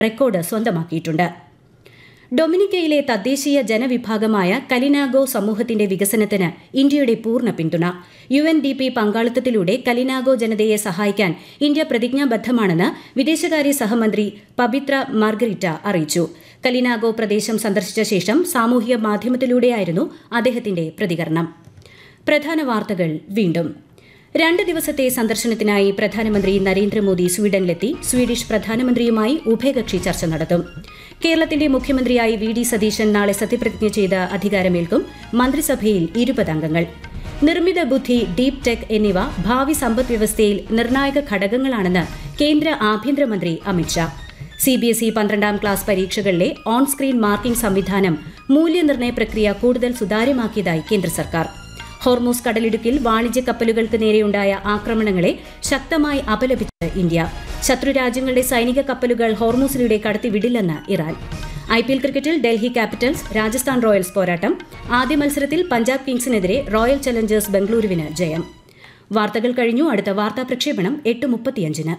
record സ്വന്തമാക്കിയിട്ടുണ്ട് ഡൊമിനിക്കയിലെ തദ്ദേശീയ ജനവിഭാഗമായ Kalinago സമൂഹത്തിന്റെ വികസനത്തിന് ഇന്ത്യയുടെ പൂർണ്ണ പിന്തുണ യു എൻ ഡി പി പങ്കാളിത്തത്തിലൂടെ കലിനാഗോ ജനതയെ സഹായിക്കാൻ ഇന്ത്യ പ്രതിജ്ഞാബദ്ധമാണെന്ന് വിദേശകാര്യ സഹമന്ത്രി പബിത്ര മാർഗരിറ്റ അറിയിച്ചു കലിനാഗോ പ്രദേശം സന്ദർശിച്ച ശേഷം സാമൂഹിക മാധ്യമത്തിലൂടെയായിരുന്നു അദ്ദേഹത്തിന്റെ പ്രതികരണം പ്രധാന വാർത്തകൾ വീണ്ടും രണ്ട് ദിവസത്തെ സന്ദർശനത്തിനായി പ്രധാനമന്ത്രി നരേന്ദ്രമോദി സ്വീഡനിലെത്തി സ്വീഡിഷ് പ്രധാനമന്ത്രിയുമായി ഉഭയകക്ഷി ചർച്ച നടത്തും കേരളത്തിന്റെ മുഖ്യമന്ത്രിയായി വി ഡി സതീശൻ നാളെ സത്യപ്രതിജ്ഞ ചെയ്ത് അധികാരമേൽക്കും മന്ത്രിസഭയിൽ ഇരുപത് അംഗങ്ങൾ നിർമ്മിത ബുദ്ധി ഡീപ് ടെക് എന്നിവ ഭാവി സമ്പദ് വ്യവസ്ഥയിൽ നിർണായക ഘടകങ്ങളാണെന്ന് കേന്ദ്ര ആഭ്യന്തരമന്ത്രി Amit Shah C B S E പന്ത്രണ്ടാം ക്ലാസ് പരീക്ഷകളിലെ ഓൺ സ്ക്രീൻ മാർക്കിംഗ് സംവിധാനം മൂല്യനിർണ്ണയ പ്രക്രിയ കൂടുതൽ സുതാര്യമാക്കിയതായി കേന്ദ്ര സർക്കാർ ഹോർമൂസ് കടലിടുക്കിൽ വാണിജ്യ കപ്പലുകൾക്ക് നേരെയുണ്ടായ ആക്രമണങ്ങളെ ശക്തമായി അപലപിച്ച് ഇന്ത്യ ശത്രുരാജ്യങ്ങളുടെ സൈനിക കപ്പലുകൾ ഹോർമൂസിലൂടെ കടത്തിവിടില്ലെന്ന് ഇറാൻ ഐ പി എൽ ക്രിക്കറ്റിൽ ഡൽഹി ക്യാപിറ്റൽസ് രാജസ്ഥാൻ റോയൽസ് പോരാട്ടം ആദ്യ മത്സരത്തിൽ പഞ്ചാബ് കിങ്സിനെതിരെ റോയൽ ചലഞ്ചേഴ്സ് ബംഗളൂരുവിന് ജയം വാർത്തകൾ കഴിഞ്ഞു അടുത്ത വാർത്താ പ്രക്ഷേപണം എട്ട് മുപ്പത്തിയഞ്ചിന്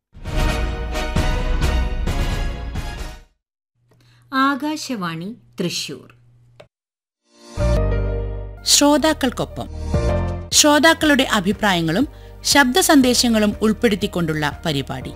ആകാശവാണി തൃശൂർ ശ്രോതാക്കൾക്കൊപ്പം ശ്രോതാക്കളുടെ അഭിപ്രായങ്ങളും ശബ്ദ സന്ദേശങ്ങളും ഉൾപ്പെടുത്തിക്കൊണ്ടുള്ള പരിപാടി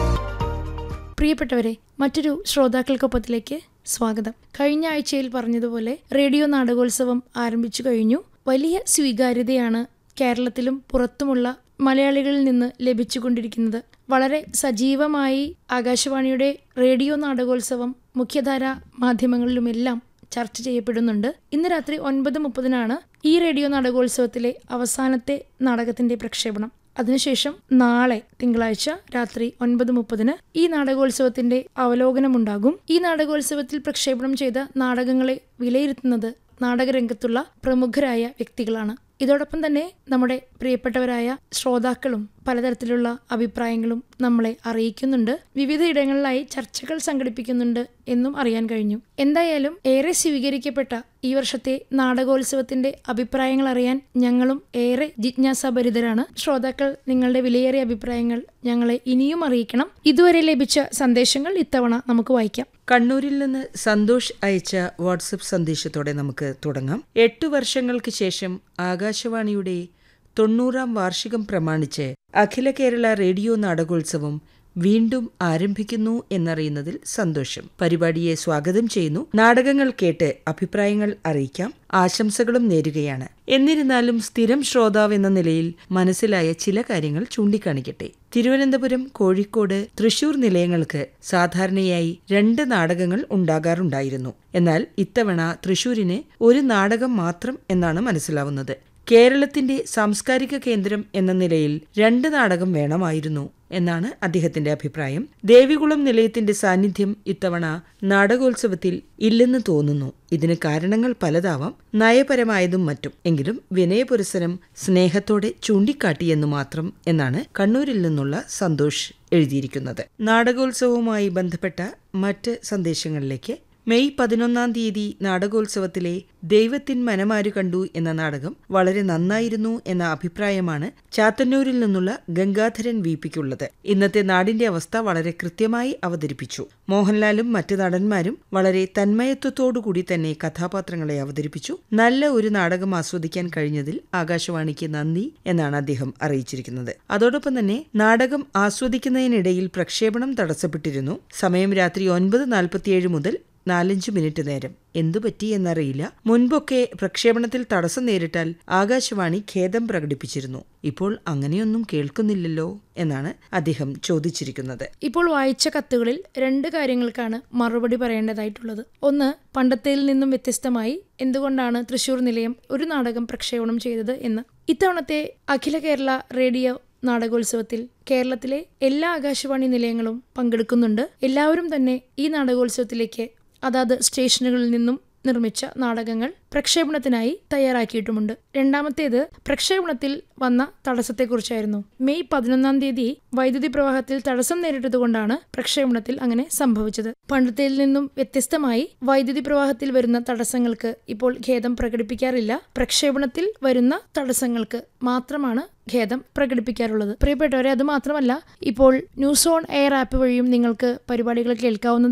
പ്രിയപ്പെട്ടവരെ മറ്റൊരു ശ്രോതാക്കൾക്കൊപ്പത്തിലേക്ക് സ്വാഗതം കഴിഞ്ഞ ആഴ്ചയിൽ പറഞ്ഞതുപോലെ റേഡിയോ നാടകോത്സവം ആരംഭിച്ചു കഴിഞ്ഞു വലിയ സ്വീകാര്യതയാണ് കേരളത്തിലും പുറത്തുമുള്ള മലയാളികളിൽ നിന്ന് ലഭിച്ചുകൊണ്ടിരിക്കുന്നത് വളരെ സജീവമായി ആകാശവാണിയുടെ റേഡിയോ നാടകോത്സവം മുഖ്യധാര മാധ്യമങ്ങളിലുമെല്ലാം ചർച്ച ചെയ്യപ്പെടുന്നുണ്ട് ഇന്ന് രാത്രി ഒൻപത് മുപ്പതിനാണ് ഈ റേഡിയോ നാടകോത്സവത്തിലെ അവസാനത്തെ നാടകത്തിന്റെ പ്രക്ഷേപണം അതിനുശേഷം നാളെ തിങ്കളാഴ്ച രാത്രി ഒൻപത് മുപ്പതിന് ഈ നാടകോത്സവത്തിന്റെ അവലോകനമുണ്ടാകും ഈ നാടകോത്സവത്തിൽ പ്രക്ഷേപണം ചെയ്ത നാടകങ്ങളെ വിലയിരുത്തുന്നത് നാടകരംഗത്തുള്ള പ്രമുഖരായ വ്യക്തികളാണ് ഇതോടൊപ്പം തന്നെ നമ്മുടെ പ്രിയപ്പെട്ടവരായ ശ്രോതാക്കളും പലതരത്തിലുള്ള അഭിപ്രായങ്ങളും നമ്മളെ അറിയിക്കുന്നുണ്ട് വിവിധ ഇടങ്ങളിലായി ചർച്ചകൾ സംഘടിപ്പിക്കുന്നുണ്ട് എന്നും അറിയാൻ കഴിഞ്ഞു എന്തായാലും ഏറെ സ്വീകരിക്കപ്പെട്ട ഈ വർഷത്തെ നാടകോത്സവത്തിന്റെ അഭിപ്രായങ്ങൾ അറിയാൻ ഞങ്ങളും ഏറെ ജിജ്ഞാസാഭരിതരാണ് ശ്രോതാക്കൾ നിങ്ങളുടെ വിലയേറിയ അഭിപ്രായങ്ങൾ ഞങ്ങളെ ഇനിയും അറിയിക്കണം ഇതുവരെ ലഭിച്ച സന്ദേശങ്ങൾ ഇത്തവണ നമുക്ക് വായിക്കാം കണ്ണൂരിൽ നിന്ന് സന്തോഷ് അയച്ച വാട്സപ്പ് സന്ദേശത്തോടെ നമുക്ക് തുടങ്ങാം എട്ടു വർഷങ്ങൾക്ക് ശേഷം ആകാശവാണിയുടെ തൊണ്ണൂറാം വാർഷികം പ്രമാണിച്ച് അഖില കേരള റേഡിയോ നാടകോത്സവം വീണ്ടും ആരംഭിക്കുന്നു എന്നറിയുന്നതിൽ സന്തോഷം പരിപാടിയെ സ്വാഗതം ചെയ്യുന്നു നാടകങ്ങൾ കേട്ട് അഭിപ്രായങ്ങൾ അറിയിക്കാം ആശംസകളും നേരുകയാണ് എന്നിരുന്നാലും സ്ഥിരം ശ്രോതാവ് എന്ന നിലയിൽ മനസ്സിലായ ചില കാര്യങ്ങൾ ചൂണ്ടിക്കാണിക്കട്ടെ തിരുവനന്തപുരം കോഴിക്കോട് തൃശൂർ നിലയങ്ങൾക്ക് സാധാരണയായി രണ്ട് നാടകങ്ങൾ ഉണ്ടാകാറുണ്ടായിരുന്നു എന്നാൽ ഇത്തവണ തൃശൂരിന് ഒരു നാടകം മാത്രം എന്നാണ് മനസ്സിലാവുന്നത് കേരളത്തിന്റെ സാംസ്കാരിക കേന്ദ്രം എന്ന നിലയിൽ രണ്ട് നാടകം വേണമായിരുന്നു എന്നാണ് അദ്ദേഹത്തിന്റെ അഭിപ്രായം ദേവികുളം നിലയത്തിന്റെ സാന്നിധ്യം ഇത്തവണ നാടകോത്സവത്തിൽ ഇല്ലെന്ന് തോന്നുന്നു ഇതിന് കാരണങ്ങൾ പലതാവാം നയപരമായതും മറ്റും എങ്കിലും വിനയപുരസരം സ്നേഹത്തോടെ ചൂണ്ടിക്കാട്ടിയെന്നു മാത്രം എന്നാണ് കണ്ണൂരിൽ നിന്നുള്ള സന്തോഷ് എഴുതിയിരിക്കുന്നത് നാടകോത്സവവുമായി ബന്ധപ്പെട്ട മറ്റ് സന്ദേശങ്ങളിലേക്ക് മെയ് പതിനൊന്നാം തീയതി നാടകോത്സവത്തിലെ ദൈവത്തിൻ മനമാരു കണ്ടു എന്ന നാടകം വളരെ നന്നായിരുന്നു എന്ന അഭിപ്രായമാണ് ചാത്തന്നൂരിൽ നിന്നുള്ള ഗംഗാധരൻ വി പിക്കുള്ളത് ഇന്നത്തെ നാടിന്റെ അവസ്ഥ വളരെ കൃത്യമായി അവതരിപ്പിച്ചു മോഹൻലാലും മറ്റു നടന്മാരും വളരെ തന്മയത്വത്തോടുകൂടി തന്നെ കഥാപാത്രങ്ങളെ അവതരിപ്പിച്ചു നല്ല ഒരു നാടകം ആസ്വദിക്കാൻ കഴിഞ്ഞതിൽ ആകാശവാണിക്ക് നന്ദി എന്നാണ് അദ്ദേഹം അറിയിച്ചിരിക്കുന്നത് അതോടൊപ്പം തന്നെ നാടകം ആസ്വദിക്കുന്നതിനിടയിൽ പ്രക്ഷേപണം തടസ്സപ്പെട്ടിരുന്നു സമയം രാത്രി ഒൻപത് നാൽപ്പത്തിയേഴ് മുതൽ നാലഞ്ച് മിനിറ്റ് നേരം എന്തു പറ്റി എന്നറിയില്ല മുൻപൊക്കെ പ്രക്ഷേപണത്തിൽ തടസ്സം നേരിട്ടാൽ ആകാശവാണി ഖേദം പ്രകടിപ്പിച്ചിരുന്നു ഇപ്പോൾ അങ്ങനെയൊന്നും കേൾക്കുന്നില്ലല്ലോ എന്നാണ് അദ്ദേഹം ചോദിച്ചിരിക്കുന്നത് ഇപ്പോൾ വായിച്ച കത്തുകളിൽ രണ്ട് കാര്യങ്ങൾക്കാണ് മറുപടി പറയേണ്ടതായിട്ടുള്ളത് ഒന്ന് പണ്ടത്തേൽ നിന്നും വ്യത്യസ്തമായി എന്തുകൊണ്ടാണ് തൃശൂർ നിലയം ഒരു നാടകം പ്രക്ഷേപണം ചെയ്തത് എന്ന് ഇത്തവണത്തെ അഖില കേരള റേഡിയോ നാടകോത്സവത്തിൽ കേരളത്തിലെ എല്ലാ ആകാശവാണി നിലയങ്ങളും പങ്കെടുക്കുന്നുണ്ട് എല്ലാവരും തന്നെ ഈ നാടകോത്സവത്തിലേക്ക് അതാത് സ്റ്റേഷനുകളിൽ നിന്നും നിർമ്മിച്ച നാടകങ്ങൾ പ്രക്ഷേപണത്തിനായി തയ്യാറാക്കിയിട്ടുമുണ്ട് രണ്ടാമത്തേത് പ്രക്ഷേപണത്തിൽ വന്ന തടസ്സത്തെക്കുറിച്ചായിരുന്നു മെയ് പതിനൊന്നാം തീയതി വൈദ്യുതി പ്രവാഹത്തിൽ തടസ്സം നേരിട്ടതുകൊണ്ടാണ് പ്രക്ഷേപണത്തിൽ അങ്ങനെ സംഭവിച്ചത് പണ്ടത്തേൽ നിന്നും വ്യത്യസ്തമായി വൈദ്യുതി പ്രവാഹത്തിൽ വരുന്ന തടസ്സങ്ങൾക്ക് ഇപ്പോൾ ഖേദം പ്രകടിപ്പിക്കാറില്ല പ്രക്ഷേപണത്തിൽ വരുന്ന തടസ്സങ്ങൾക്ക് മാത്രമാണ് ഖേദം പ്രകടിപ്പിക്കാറുള്ളത് പ്രിയപ്പെട്ടവരെ അത് മാത്രമല്ല ഇപ്പോൾ ന്യൂസ് ഓൺ എയർ ആപ്പ് വഴിയും നിങ്ങൾക്ക് പരിപാടികൾ കേൾക്കാവുന്നതാണ്